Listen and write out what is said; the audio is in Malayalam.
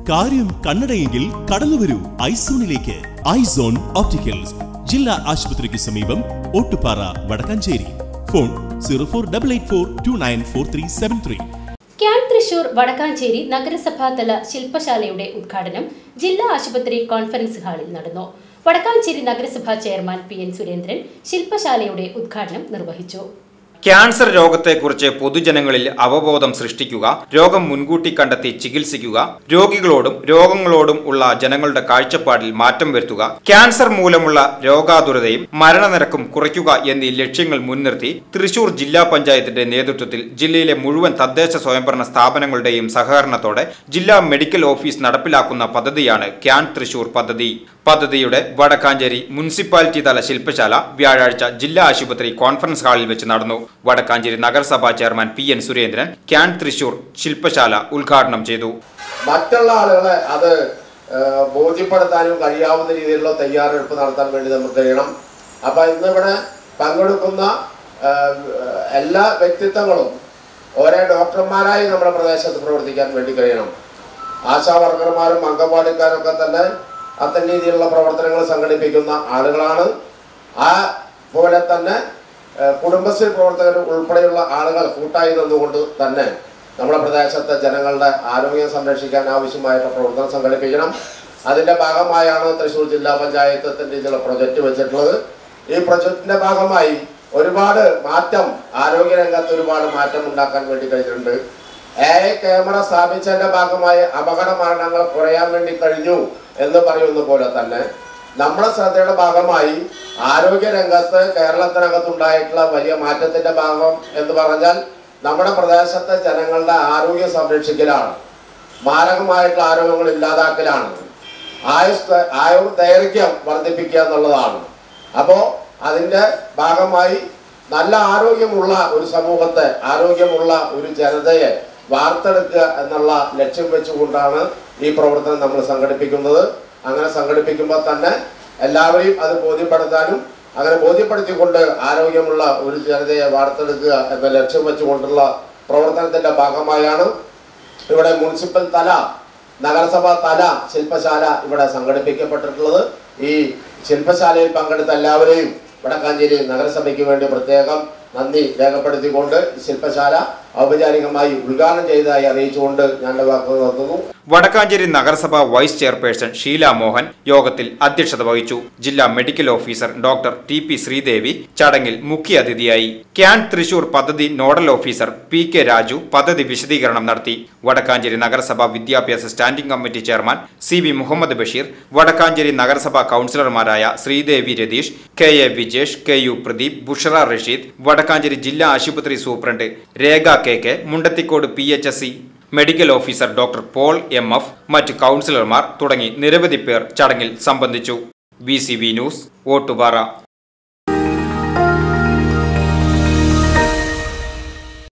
കാര്യം കണ്ണടയെങ്കിൽ കടന്നു വരൂ ഐസോണിലേക്ക് ഐസോൺ ഓപ്റ്റിക്കൽസ് ജില്ലാ ആശുപത്രിക്ക് സമീപം Ottupara Vadakkanchery phone zero four double eight four two nine four three seven three camp Thrissur Vadakkanchery നഗരസഭാതല ശില്പശാലയുടെ ഉദ്ഘാടനം ജില്ലാ ആശുപത്രി കോൺഫറൻസ് ഹാളിൽ നടന്നു വടക്കാഞ്ചേരി നഗരസഭാ ചെയർമാൻ പി എൻ സുരേന്ദ്രൻ ശില്പശാലയുടെ ഉദ്ഘാടനം നിർവഹിച്ചു ക്യാൻസർ രോഗത്തെക്കുറിച്ച് പൊതുജനങ്ങളിൽ അവബോധം സൃഷ്ടിക്കുക രോഗം മുൻകൂട്ടി കണ്ടെത്തി ചികിത്സിക്കുക രോഗികളോടും രോഗങ്ങളോടും ഉള്ള ജനങ്ങളുടെ കാഴ്ചപ്പാടിൽ മാറ്റം വരുത്തുക ക്യാൻസർ മൂലമുള്ള രോഗാതുരതയും മരണനിരക്കും കുറയ്ക്കുക എന്നീ ലക്ഷ്യങ്ങൾ മുൻനിർത്തി തൃശൂർ ജില്ലാ പഞ്ചായത്തിന്റെ നേതൃത്വത്തിൽ ജില്ലയിലെ മുഴുവൻ തദ്ദേശ സ്വയംഭരണ സ്ഥാപനങ്ങളുടെയും സഹകരണത്തോടെ ജില്ലാ മെഡിക്കൽ ഓഫീസ് നടപ്പിലാക്കുന്ന പദ്ധതിയാണ് ക്യാൻ തൃശൂർ പദ്ധതി പദ്ധതിയുടെ വടക്കാഞ്ചേരി മുനിസിപ്പാലിറ്റി തല ശില്പശാല വ്യാഴാഴ്ച ജില്ലാ ആശുപത്രി കോൺഫറൻസ് ഹാളിൽ വെച്ച് നടന്നു വടക്കാഞ്ചേരി നഗരസഭാ chairman P N Surendran CAN Thrissur ശില്പശാല ഉദ്ഘാടനം ചെയ്തു മറ്റുള്ള ആളുകളെ അത് ആ, ബോധ്യപ്പെടുത്താനും കഴിയാവുന്ന രീതിയിലുള്ള തയ്യാറെടുപ്പ് നടത്താൻ വേണ്ടി നമുക്ക് കഴിയണം അപ്പൊ ഇന്നിവിടെ പങ്കെടുക്കുന്ന ആ, എല്ലാ വ്യക്തിത്വങ്ങളും ഓരോ ഡോക്ടർമാരായി നമ്മുടെ പ്രദേശത്ത് പ്രവർത്തിക്കാൻ വേണ്ടി കഴിയണം ആശാ വർക്കർമാരും അംഗൻവാടിക്കാരും ഒക്കെ തന്നെ അത്തരം രീതിയിലുള്ള പ്രവർത്തനങ്ങൾ സംഘടിപ്പിക്കുന്ന ആളുകളാണ് ആ പോലെ തന്നെ ഏഹ്, കുടുംബശ്രീ പ്രവർത്തകർ ഉൾപ്പെടെയുള്ള ആളുകൾ കൂട്ടായി നിന്നുകൊണ്ട് തന്നെ നമ്മുടെ പ്രദേശത്തെ ജനങ്ങളുടെ ആരോഗ്യം സംരക്ഷിക്കാൻ ആവശ്യമായിട്ടുള്ള പ്രവർത്തനം സംഘടിപ്പിക്കണം അതിന്റെ ഭാഗമായാണ് തൃശ്ശൂർ ജില്ലാ പഞ്ചായത്തിന്റെ ഇതിലുള്ള പ്രൊജക്ട് വെച്ചിട്ടുള്ളത് ഈ പ്രൊജക്ടിന്റെ ഭാഗമായി ഒരുപാട് മാറ്റം ആരോഗ്യ രംഗത്ത് ഒരുപാട് മാറ്റം ഉണ്ടാക്കാൻ വേണ്ടി കഴിഞ്ഞിട്ടുണ്ട് എ ഐ ക്യാമറ സ്ഥാപിച്ചതിന്റെ ഭാഗമായി അപകട മരണങ്ങൾ കുറയാൻ വേണ്ടി കഴിഞ്ഞു എന്ന് പറയുന്ന പോലെ തന്നെ നമ്മുടെ ശ്രദ്ധയുടെ ഭാഗമായി ആരോഗ്യ രംഗത്ത് കേരളത്തിനകത്തുണ്ടായിട്ടുള്ള വലിയ മാറ്റത്തിന്റെ ഭാഗം എന്ന് പറഞ്ഞാൽ നമ്മുടെ പ്രദേശത്തെ ജനങ്ങളുടെ ആരോഗ്യം സംരക്ഷിക്കലാണ് മാരകമായിട്ടുള്ള ആരോഗ്യങ്ങൾ ഇല്ലാതാക്കലാണ് ആയുസ് ആയുർ ദൈർഘ്യം വർദ്ധിപ്പിക്കുക എന്നുള്ളതാണ് അപ്പോൾ അതിന്റെ ഭാഗമായി നല്ല ആരോഗ്യമുള്ള ഒരു സമൂഹത്തെ ആരോഗ്യമുള്ള ഒരു ജനതയെ വാർത്തെടുക്കുക എന്നുള്ള ലക്ഷ്യം വെച്ചുകൊണ്ടാണ് ഈ പ്രവർത്തനം നമ്മൾ സംഘടിപ്പിക്കുന്നത് അങ്ങനെ സംഘടിപ്പിക്കുമ്പോൾ തന്നെ എല്ലാവരെയും അത് ബോധ്യപ്പെടുത്താനും അങ്ങനെ ബോധ്യപ്പെടുത്തിക്കൊണ്ട് ആരോഗ്യമുള്ള ഒരു ജനതയെ വാർത്തെടുക്കുക എന്ന ലക്ഷ്യം വെച്ചുകൊണ്ടുള്ള പ്രവർത്തനത്തിന്റെ ഭാഗമായാണ് ഇവിടെ മുനിസിപ്പൽ തല നഗരസഭ തല ശില്പശാല ഇവിടെ സംഘടിപ്പിക്കപ്പെട്ടിട്ടുള്ളത് ഈ ശില്പശാലയിൽ പങ്കെടുത്ത എല്ലാവരെയും വടക്കാഞ്ചേരി നഗരസഭയ്ക്ക് വേണ്ടി പ്രത്യേകം നന്ദി രേഖപ്പെടുത്തിക്കൊണ്ട് ഈ ശില്പശാല ഔപചാരികമായി ഉദ്ഘാടനം ചെയ്തതായി അറിയിച്ചുകൊണ്ട് ഞാൻ എൻ്റെ വാക്കുകൾ നിർത്തുന്നു വടക്കാഞ്ചേരി നഗരസഭ വൈസ് ചെയർപേഴ്സൺ ഷീല മോഹൻ യോഗത്തിൽ അധ്യക്ഷത വഹിച്ചു ജില്ലാ medical officer doctor T P Sreedevi ചടങ്ങിൽ മുഖ്യാതിഥിയായി ക്യാൻ തൃശൂർ പദ്ധതി nodal officer P K Raju പദ്ധതി വിശദീകരണം നടത്തി വടക്കാഞ്ചേരി നഗരസഭ വിദ്യാഭ്യാസ standing committee chairman C V Muhammad Basheer Vadakkanchery നഗരസഭാ കൗൺസിലർമാരായ Sreedevi Ratheesh K A Vijesh K U Pradeep Bushara Rasheed Vadakkanchery ജില്ലാ ആശുപത്രി സൂപ്രണ്ട് Rekha K K Mundathikode P H S C medical officer doctor Paul M F മറ്റ് കൗൺസിലർമാർ തുടങ്ങി നിരവധി പേർ ചടങ്ങിൽ സംബന്ധിച്ചു B C B news Ottupara